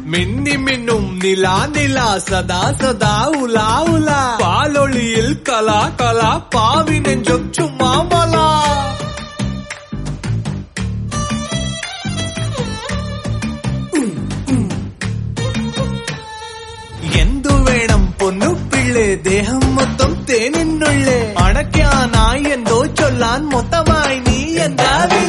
മിന്നി മിന്നും നിലാ നിലാ സദാ സദാ ഉലാ ഉലാ പാലൊളിയിൽ കലാ കലാ പാവി നെഞ്ചും ചുമ്മാ മലാ എന്തു വേണം പൊന്നു പിള്ളേ ദേഹം മൊത്തം തേനിന്നുള്ളേ അടയ്ക്കാനായി എന്തോ ചൊല്ലാൻ മൊത്തമായി നീ എന്താ വില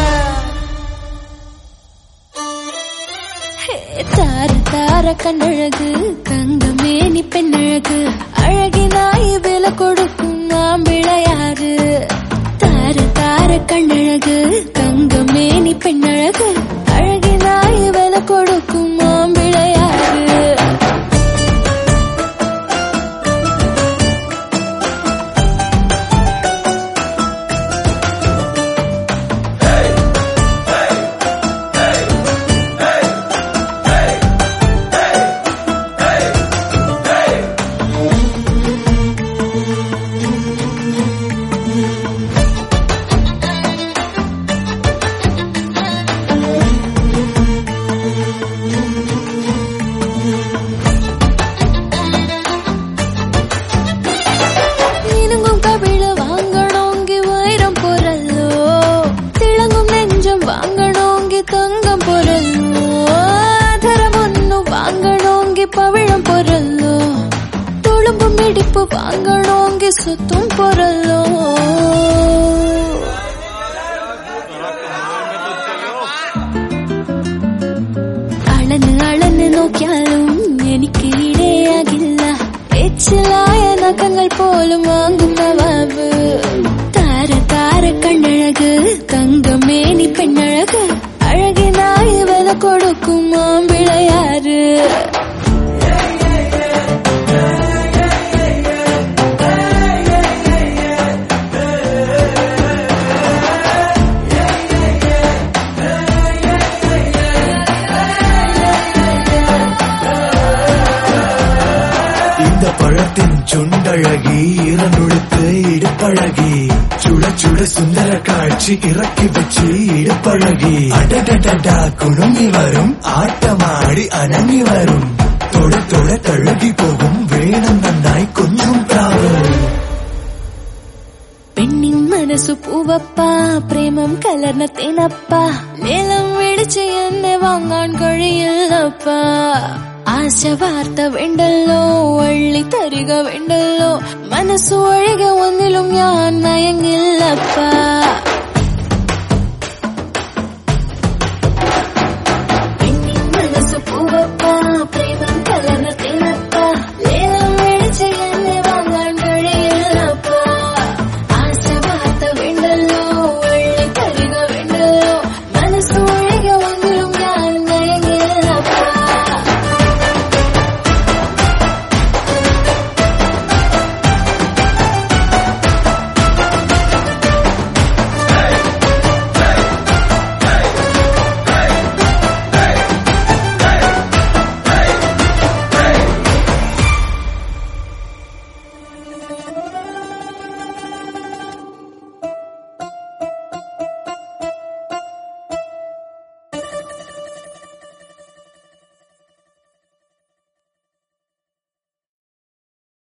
ஹே, தார தார கண்ணழகு கங்கமேனி பெண்ணழகு அழகினாய் விலை கொடுக்கும் மாம்பிளையாறு தார தார கண்ணழகு கங்கமேனி பெண்ணழகு அழகினாய் விலை கொடுக்கும் மாம்பிளையாறு നീനുങ്ങും കവിള വാങ്ങണോങ്കി വൈരം പൊരല്ലോ തിളങ്ങും നെഞ്ചം വാങ്ങണോങ്കി തങ്കം പൊരല്ലോ ആധരമൊന്നു വാങ്ങണോങ്കി പവിഴം പൊരല്ലോ തുളുമ്പും ഇടിപ്പ് വാങ്ങണോങ്കി സ്വത്തും പൊരല്ലോ അളന്ന് അളന്ന് നോക്കിയാലും എനിക്ക് ഇടയാകില്ല എച്ചിലായ നഖങ്ങൾ പോലും വാങ്ങുന്ന വാവ് താര താര കണ്ണഴക് തങ്കമേനി പെണ്ണഴക് അഴകിനായി വില കൊടുക്കും മാമ്പിളയാറ് இந்த பழத்தின் சுண்டழகி இறநுழுத்து இடுப்பழகி சுட சுட சுந்தர காட்சி இறக்கி வச்சு இடுப்பழகி அடடடடா குணுங்கி வரும் ஆட்டமாடி அணங்கி வரும் தொட தொட தழுகி போகும் வேணும் நன்னாய் கொஞ்சம் தாவல் പെണ്ണിൻ മനസ്സു പൂവപ്പ പ്രേമം കലർന്ന തേനപ്പ ലേലം വിളിച്ച് എന്നെ വാങ്ങാൻ കഴിയില്ലപ്പ ആശ വാർത്ത വേണ്ടല്ലോ വള്ളി തരിക വേണ്ടല്ലോ മനസ്സു ഒഴികെ ഒന്നിലും ഞാൻ നയങ്ങില്ലപ്പ